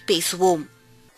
பேசுவோம்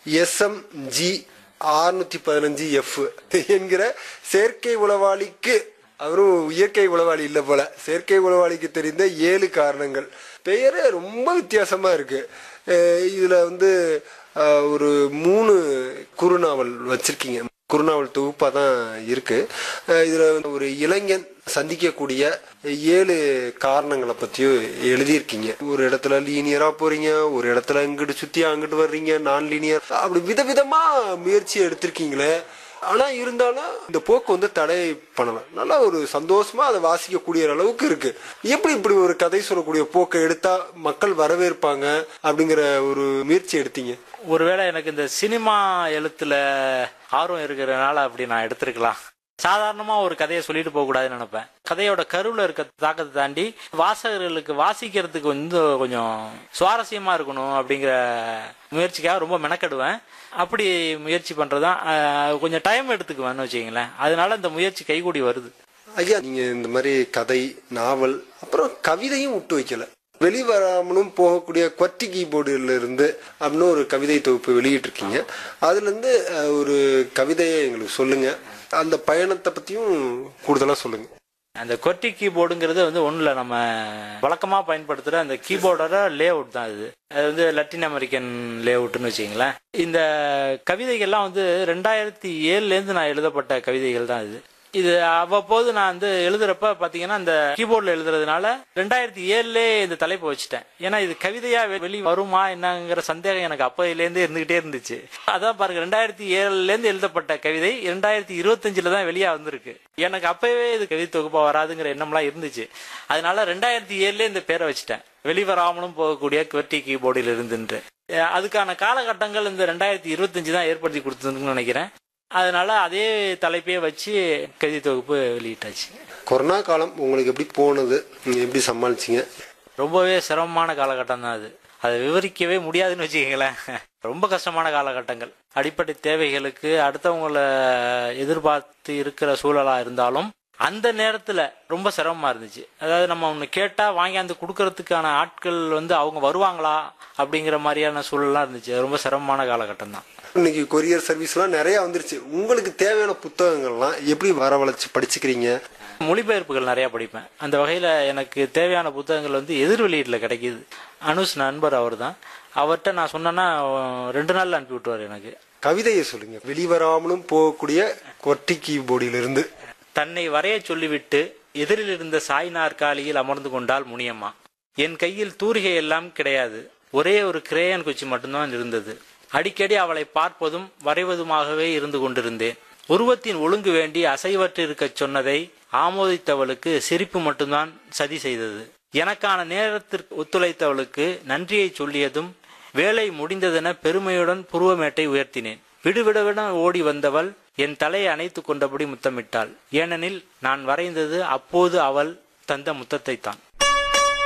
எஸ்எம்ஜி ஆறுநூத்தி பதினஞ்சு எஃப் என்கிற செயற்கை உளவாளிக்கு அவரும் இயற்கை உளவாளி இல்ல போல செயற்கை உளவாளிக்கு தெரிந்த ஏழு காரணங்கள் பெயரே ரொம்ப வித்தியாசமா இருக்கு அஹ் இதுல வந்து அஹ், ஒரு மூணு குறுநாவல் வச்சிருக்கீங்க குறுநாவல் தொகுப்பா தான் இருக்கு அஹ் இதுல வந்து ஒரு இளைஞன் சந்திக்கக்கூடிய ஏழு காரணங்களை பத்தியும் எழுதியிருக்கீங்க ஒரு இடத்துல லீனியரா போறீங்க ஒரு இடத்துல இங்கிட்டு சுத்தி அங்கிட்டு வர்றீங்க நான் லீனியர் அப்படி விதவிதமா முயற்சி எடுத்திருக்கீங்களே ஆனா இருந்தாலும் இந்த போக்கு வந்து தடை பண்ணலாம் நல்லா ஒரு சந்தோஷமா அதை வாசிக்கக்கூடிய அளவுக்கு இருக்கு எப்படி இப்படி ஒரு கதை சொல்லக்கூடிய போக்கை எடுத்தா மக்கள் வரவேற்பாங்க அப்படிங்கிற ஒரு முயற்சி எடுத்தீங்க ஒருவேளை எனக்கு இந்த சினிமா எழுத்துல ஆர்வம் இருக்கிறதுனால அப்படி நான் எடுத்திருக்கலாம் சாதாரணமா ஒரு கதையை சொல்லிட்டு போக கூடாதுன்னு நினைப்பேன் கதையோட கருவுல இருக்க தாக்கத்தை தாண்டி வாசகர்களுக்கு வாசிக்கிறதுக்கு வந்து கொஞ்சம் சுவாரஸ்யமா இருக்கணும் அப்படிங்கிற முயற்சிக்காக ரொம்ப மெனக்கெடுவேன் அப்படி முயற்சி பண்றதுதான் ஆஹ், கொஞ்சம் டைம் எடுத்துக்குவேன்னு வச்சுக்கங்களேன் அதனால இந்த முயற்சி கைகூடி வருது ஐயா நீங்க இந்த மாதிரி கதை நாவல் அப்புறம் கவிதையும் விட்டு வைக்கல வெளிவராமலும் போகக்கூடிய கொட்டி கீபோர்டுல இருந்து அப்படின்னு ஒரு கவிதை தொகுப்பு வெளியிட்டு இருக்கீங்க அதுல இருந்து அஹ், ஒரு கவிதையை எங்களுக்கு சொல்லுங்க அந்த பயணத்தை பத்தியும் கூடுதலா சொல்லுங்க அந்த கொட்டி கீபோர்டுங்கிறது வந்து ஒன்றும் இல்லை நம்ம வழக்கமாக பயன்படுத்துகிற அந்த கீபோர்டோட லே அவுட் தான் இது அது வந்து லட்டின் அமெரிக்கன் லே அவுட்னு வச்சிங்களேன் இந்த கவிதைகள்லாம் வந்து ரெண்டாயிரத்தி ஏழுலேருந்து நான் எழுதப்பட்ட கவிதைகள் தான் இது இது அவ்வப்போது நான் வந்து எழுதுறப்ப பாத்தீங்கன்னா இந்த கீபோர்ட்ல எழுதுறதுனால ரெண்டாயிரத்தி ஏழுலே இந்த தலைப்பை வச்சுட்டேன் ஏன்னா இது கவிதையா வெ- வெளி வருமா என்னங்கிற சந்தேகம் எனக்கு அப்பையிலேருந்து இருந்துகிட்டே இருந்துச்சு அதான் பாருங்க ரெண்டாயிரத்தி ஏழுல இருந்து எழுதப்பட்ட கவிதை ரெண்டாயிரத்தி இருபத்தஞ்சுல தான் வெளியா வந்திருக்கு எனக்கு அப்பவே இது கவிதை தொகுப்பா வராதுங்கிற எண்ணம்லாம் இருந்துச்சு அதனால ரெண்டாயிரத்தி ஏழுல இந்த பேரை வச்சுட்டேன் வெளிவராமலும் போகக்கூடிய QWERTY கீபோர்டில் இருந்துட்டு அஹ் அதுக்கான காலகட்டங்கள் இந்த ரெண்டாயிரத்தி இருபத்தஞ்சு தான் ஏற்படுத்தி கொடுத்ததுன்னு நினைக்கிறேன் அதனால அதே தலைப்பையே வச்சு கவிதை தொகுப்பு வெளியிட்டாச்சு கொரோனா காலம் உங்களுக்கு எப்படி போனது நீங்க எப்படி சமாளிச்சீங்க ரொம்பவே சிரமமான காலகட்டம் தான் அது அதை விவரிக்கவே முடியாதுன்னு வச்சுக்கங்களேன் ரொம்ப கஷ்டமான காலகட்டங்கள் அடிப்படை தேவைகளுக்கு அடுத்தவங்கள எதிர்பார்த்து இருக்கிற சூழலா இருந்தாலும் அந்த நேரத்துல ரொம்ப சிரமமா இருந்துச்சு அதாவது நம்ம ஒன்று கேட்டா வாங்கியாந்து கொடுக்கறதுக்கான ஆட்கள் வந்து அவங்க வருவாங்களா அப்படிங்கிற மாதிரியான சூழல்லாம் இருந்துச்சு அது ரொம்ப சிரமமான காலகட்டம் தான் இன்னைக்கு கொரியர் சர்வீஸ்லாம் நிறைய வந்துருச்சு உங்களுக்கு தேவையான புத்தகங்கள்லாம் எப்படி வரவழைச்சு படிச்சுக்கிறீங்க மொழிபெயர்ப்புகள் நிறைய படிப்பேன் அந்த வகையில் எனக்கு தேவையான புத்தகங்கள் வந்து எதிர் வெளியீட்டில் கிடைக்கிது அனுஷ் நண்பர் அவர் தான் அவர்கிட்ட நான் சொன்னேன்னா அஹ், ரெண்டு நாள்ல அனுப்பி விட்டுவார் எனக்கு கவிதையை சொல்லுங்க வெளிவராமலும் போகக்கூடிய கொட்டி கீபோர்டிலிருந்து தன்னை வரைய சொல்லிவிட்டு எதிரில் இருந்த சாய் நாற்காலியில் அமர்ந்து கொண்டால் முனியம்மா என் கையில் தூரிகை எல்லாம் கிடையாது ஒரே ஒரு கிரேயன் குச்சி மட்டும்தான் இருந்தது அடிக்கடி அவளை பார்ப்பதும் வரைவதுமாகவே இருந்து கொண்டிருந்தேன் உருவத்தின் ஒழுங்கு வேண்டி அசைவற்று இருக்கச் சொன்னதை ஆமோதித்தவளுக்கு சிரிப்பு மட்டும்தான் சதி செய்தது எனக்கான நேரத்திற்கு ஒத்துழைத்தவளுக்கு நன்றியை சொல்லியதும் வேலை முடிந்ததென பெருமையுடன் புருவமேட்டை உயர்த்தினேன் விடுவிடவிட ஓடி வந்தவள் என் தலையை அணைத்துக் கொண்டபடி முத்தமிட்டாள் ஏனெனில் நான் வரைந்தது அப்போது அவள் தந்த முத்தத்தை தான்